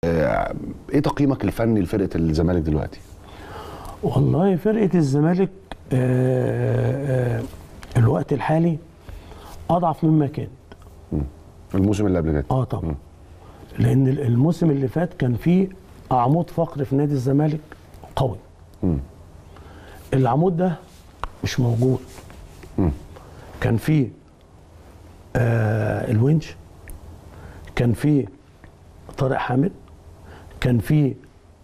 آه، ايه تقييمك الفني لفرقه الزمالك دلوقتي؟ والله فرقه الزمالك آه، آه، الوقت الحالي اضعف مما كان الموسم اللي قبل كده اه طبعا لان الموسم اللي فات كان فيه عمود فقر في نادي الزمالك قوي العمود ده مش موجود كان فيه آه الونش كان فيه طارق حامد كان فيه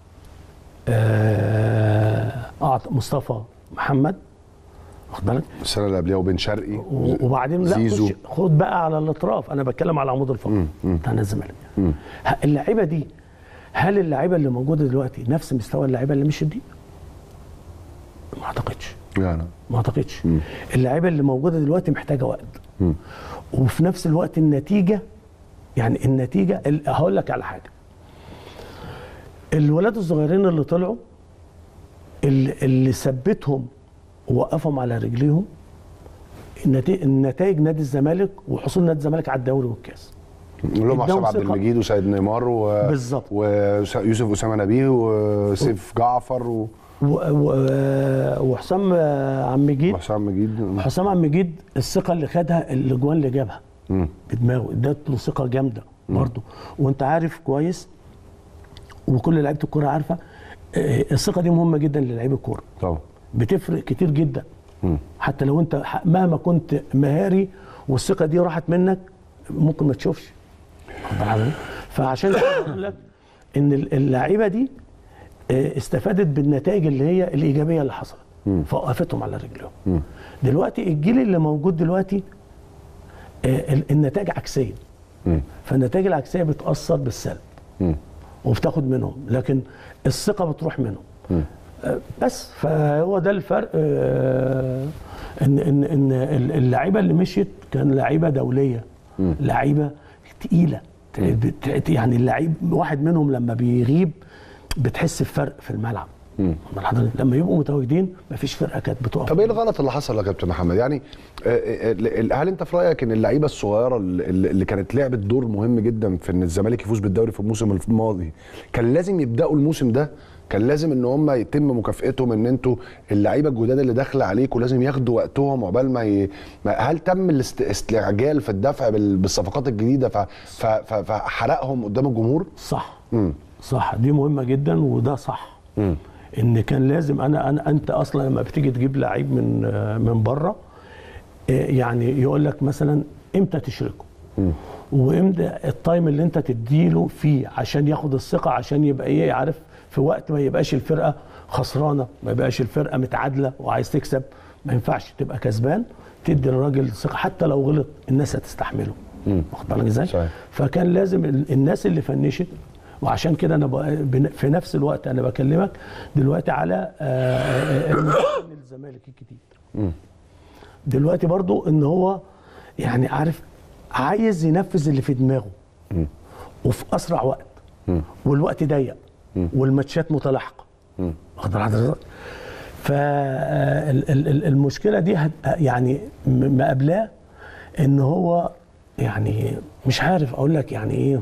آه أعط- مصطفى محمد واخد بالك السنه اللي قبلها وبن شرقي و- وبعدين لا زيزو خش خد بقى على الاطراف انا بتكلم على عمود الفقر بتاع نادي الزمالك ه- اللعيبه دي هل اللعيبه اللي موجوده دلوقتي نفس مستوى اللعيبه اللي مشيت دي؟ ما اعتقدش يعني ما اعتقدش اللعيبه اللي موجوده دلوقتي محتاجه وقت وفي نفس الوقت النتيجه يعني النتيجه ال- هقول لك على حاجه الولاد الصغيرين اللي طلعوا اللي, اللي ثبتهم ووقفهم على رجليهم النتائج, النتائج نادي الزمالك وحصول نادي الزمالك على الدوري والكاس اللي هم اداهم حسام عبد ثقة. المجيد وسيد نيمار و... بالظبط. ويوسف اسامه نبيه وسيف جعفر و... و- و- وحسام عم جيد وحسام مجيد حسام عم جيد الثقه اللي خدها الاجوان اللي جابها بدماغه ادت له ثقه جامده برضه وانت عارف كويس وكل لعيبه الكوره عارفه آه، الثقه دي مهمه جدا للعيب الكوره طبعا بتفرق كتير جدا حتى لو انت ح- مهما كنت مهاري والثقه دي راحت منك ممكن ما تشوفش واخد بالك عامل؟ فعشان كده بقول لك ان ال- اللعيبه دي آه، استفادت بالنتائج اللي هي الايجابيه اللي حصلت فوقفتهم على رجلهم دلوقتي الجيل اللي موجود دلوقتي آه، ال- النتائج عكسيه فالنتائج العكسيه بتاثر بالسلب وبتاخد منهم لكن الثقه بتروح منهم آه، بس فهو ده الفرق آه، ان ان ان اللعيبه اللي مشيت كان لعيبه دوليه لعيبه تقيله بت- يعني اللعيب واحد منهم لما بيغيب بتحس بفرق في الملعب أمال حضرتك لما يبقوا متواجدين مفيش فرقه كانت بتقف طب ايه الغلط اللي حصل يا كابتن محمد يعني آه، آه، هل انت في رايك ان اللعيبه الصغيره اللي اللي كانت لعبت دور مهم جدا في ان الزمالك يفوز بالدوري في الموسم الماضي كان لازم يبداوا الموسم ده كان لازم ان هم يتم مكافئتهم ان انتوا اللعيبه الجداد اللي داخله عليكم لازم ياخدوا وقتهم عقبال ما, ي... ما هل تم الاستعجال في الدفع بال- بالصفقات الجديده ف... ف... ف... فحرقهم قدام الجمهور؟ صح صح دي مهمه جدا وده صح ان كان لازم انا انا انت اصلا لما بتيجي تجيب لعيب من آه، من بره آه، يعني يقول لك مثلا امتى تشركه وامتى التايم اللي انت تديله فيه عشان ياخد الثقه عشان يبقى ايه عارف في وقت ما يبقاش الفرقه خسرانه ما يبقاش الفرقه متعادله وعايز تكسب ما ينفعش تبقى كسبان تدي للراجل ثقه حتى لو غلط الناس هتستحمله واخد بالك ازاي؟ صحيح. فكان لازم ال- الناس اللي فنشت وعشان كده انا بق- بن- في نفس الوقت انا بكلمك دلوقتي على آه، آه، آه، مدرب الزمالك الجديد دلوقتي برضو ان هو يعني عارف عايز ينفذ اللي في دماغه وفي اسرع وقت والوقت ضيق والماتشات متلاحقه واخد بال حضرتك فالمشكله دي هت- يعني م- مقابلاه ان هو يعني مش عارف اقول لك يعني ايه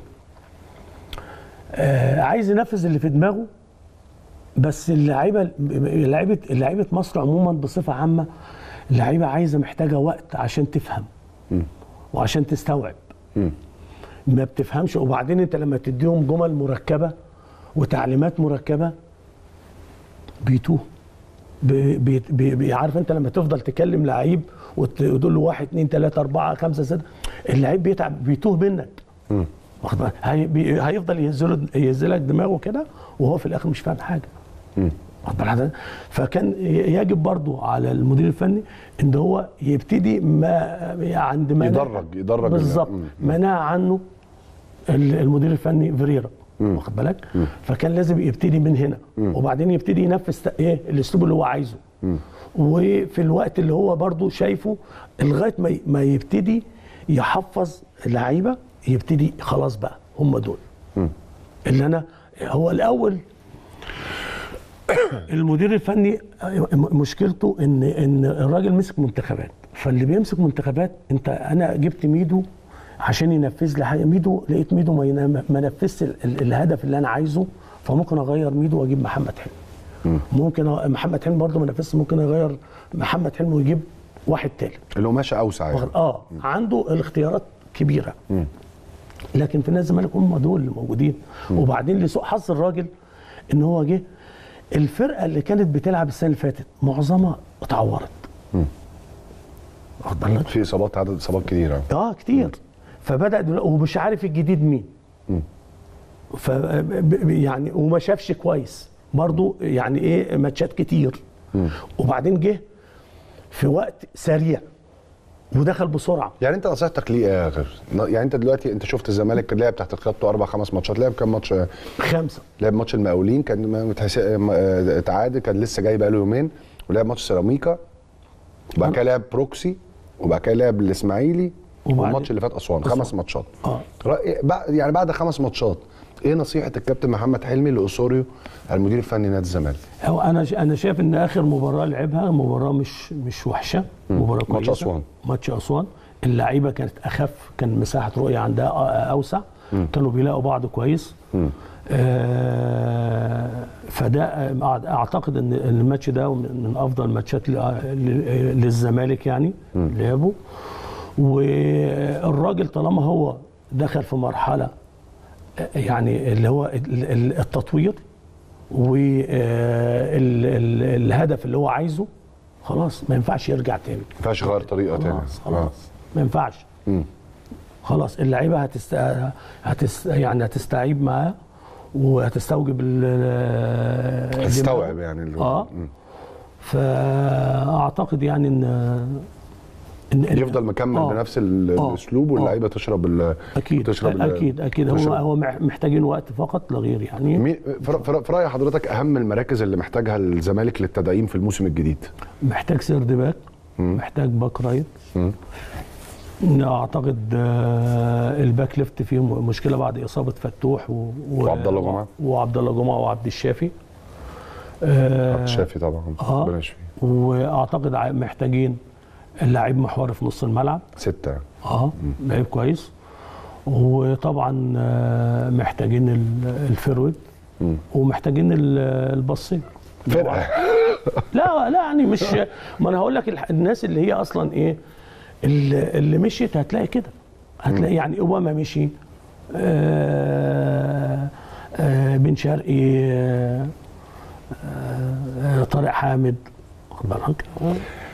آه عايز ينفذ اللي في دماغه بس اللعيبه لعيبه لعيبه مصر عموما بصفه عامه اللعيبه عايزه محتاجه وقت عشان تفهم وعشان تستوعب ما بتفهمش وبعدين انت لما تديهم جمل مركبه وتعليمات مركبه بيتوه بي بي بي بي- عارف انت لما تفضل تكلم لعيب وت- وتقول له واحد اثنين ثلاثه اربعه خمسه سته اللعيب بيتعب بيتوه منك واخد بالك هي بي- هيفضل يهزله يهزلك دماغه كده وهو في الاخر مش فاهم حاجه واخد بالك حضرتك؟ فكان ي- يجب برضو على المدير الفني ان هو يبتدي ما عند ما يدرج يدرج بالظبط مم. منع عنه ال- المدير الفني فيريرا واخد بالك فكان لازم يبتدي من هنا وبعدين يبتدي ينفذ ت- ايه الاسلوب اللي هو عايزه وفي الوقت اللي هو برضو شايفه لغايه ما ي- ما يبتدي يحفظ اللعيبه يبتدي خلاص بقى هم دول اللي انا هو الاول المدير الفني مشكلته ان ان الراجل مسك منتخبات فاللي بيمسك منتخبات انت انا جبت ميدو عشان ينفذ لي حاجه ميدو لقيت ميدو ما ين- ما نفذش ال- ال- الهدف اللي انا عايزه فممكن اغير ميدو واجيب محمد حلمي ممكن أ- محمد حلمي برضه ما نفذش ممكن اغير محمد حلمي ويجيب واحد تالت القماشه اوسع يعني واخد- اه عنده الاختيارات كبيره لكن في نادي الزمالك هم دول اللي موجودين وبعدين لسوء حظ الراجل ان هو جه الفرقه اللي كانت بتلعب السنه اللي فاتت معظمها اتعورت واخد بالك في اصابات عدد اصابات كتيره اه كتير فبدا دل- ومش عارف الجديد مين ف ب- ب- يعني وما شافش كويس برضو يعني ايه ماتشات كتير وبعدين جه في وقت سريع ودخل بسرعه يعني انت نصيحتك ليه يا غير يعني انت دلوقتي انت شفت الزمالك لعب تحت قيادته اربع خمس ماتشات لعب كام ماتش خمسه لعب ماتش المقاولين كان ما- متحس- اه، تعادل كان لسه جاي بقاله يومين ولعب ماتش سيراميكا وبعد كده لعب بروكسي وبعد كده لعب الاسماعيلي وبعد- والماتش اللي فات اسوان خمس ماتشات اه رأي بع- يعني بعد خمس ماتشات ايه نصيحه الكابتن محمد حلمي لاوسوريو المدير الفني نادي الزمالك هو انا ش- انا شايف ان اخر مباراه لعبها مباراه مش مش وحشه مباراه ماتش كويسه أسوان. ماتش اسوان اللعيبه كانت اخف كان مساحه رؤيه عندها أ- اوسع كانوا بيلاقوا بعض كويس آه فده آه، اعتقد ان إن الماتش ده من من افضل الماتشات ل- ل- للزمالك يعني لعبه والراجل طالما هو دخل في مرحله آه، يعني اللي هو ال- ال- التطوير والهدف اللي هو عايزه خلاص ما ينفعش يرجع تاني ما ينفعش يغير طريقه تاني خلاص خلاص ما ينفعش خلاص اللعيبه هتست... هتست... يعني هتستعيب معاه وهتستوجب ال تستوعب يعني اللي هو- اه مم. فاعتقد يعني ان ان إن- يفضل مكمل آه. بنفس ال- آه. الاسلوب واللعيبه تشرب ال- اكيد تشرب ال- اكيد اكيد هو تشرب. هو مح- محتاجين وقت فقط لا غير يعني مين في في- في راي حضرتك اهم المراكز اللي محتاجها الزمالك للتدعيم في الموسم الجديد محتاج سيرد باك محتاج باك رايت اعتقد آه، الباك ليفت فيه م- مشكله بعد اصابه فتوح و... و... وعبد الله جمعة. وعبد الله جمعه وعبد الشافي آه، عبد الشافي طبعا اه ربنا يشفيه واعتقد ع- محتاجين اللاعب محوري في نص الملعب سته اه لعيب كويس وطبعا آه، محتاجين ال- الفيرود ومحتاجين ال- البصين فرقه لا لا يعني مش ما انا هقول لك الح- الناس اللي هي اصلا ايه اللي, اللي مشيت هتلاقي كده هتلاقي يعني اوباما مشي آه آه بن شرقي آه آه طارق حامد واخد بالك